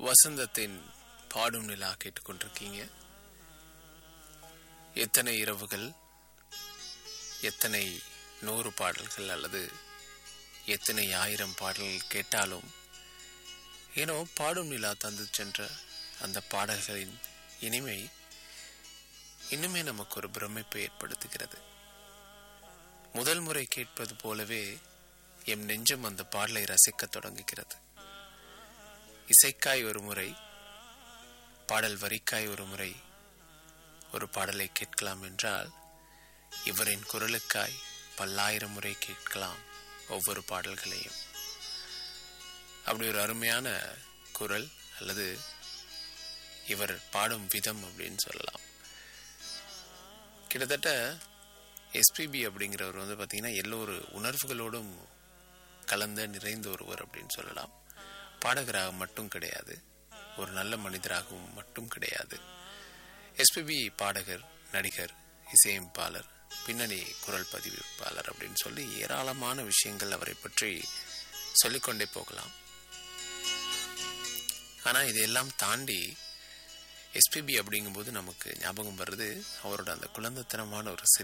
வசந்தத்தின் பாடும் நிலா கேட்டுக்கொண்டிருக்கீங்க எத்தனை இரவுகள் எத்தனை நூறு பாடல்கள் அல்லது எத்தனை ஆயிரம் பாடல்கள் கேட்டாலும் ஏனோ பாடும் நிலா தந்து சென்ற அந்த பாடல்களின் இனிமை இன்னுமே நமக்கு ஒரு பிரமிப்பை ஏற்படுத்துகிறது முதல் முறை கேட்பது போலவே எம் நெஞ்சம் அந்த பாடலை ரசிக்கத் தொடங்குகிறது இசைக்காய் ஒரு முறை பாடல் வரிக்காய் ஒரு முறை ஒரு பாடலை கேட்கலாம் என்றால் இவரின் குரலுக்காய் பல்லாயிரம் முறை கேட்கலாம் ஒவ்வொரு பாடல்களையும் அப்படி ஒரு அருமையான குரல் அல்லது இவர் பாடும் விதம் அப்படின்னு சொல்லலாம் கிட்டத்தட்ட எஸ்பிபி அப்படிங்கிறவர் வந்து பார்த்தீங்கன்னா எல்லோரு உணர்வுகளோடும் கலந்த நிறைந்த ஒருவர் அப்படின்னு சொல்லலாம் பாடகராக மட்டும் கிடையாது ஒரு நல்ல மனிதராகவும் மட்டும் கிடையாது எஸ்பிபி பாடகர் நடிகர் இசையமைப்பாளர் பின்னணி குரல் பதிவிப்பாளர் அப்படின்னு சொல்லி ஏராளமான விஷயங்கள் அவரை பற்றி சொல்லிக்கொண்டே போகலாம் ஆனால் இதையெல்லாம் தாண்டி எஸ்பிபி அப்படிங்கும்போது நமக்கு ஞாபகம் வருது அவரோட அந்த குழந்தைத்தனமான ஒரு சிரி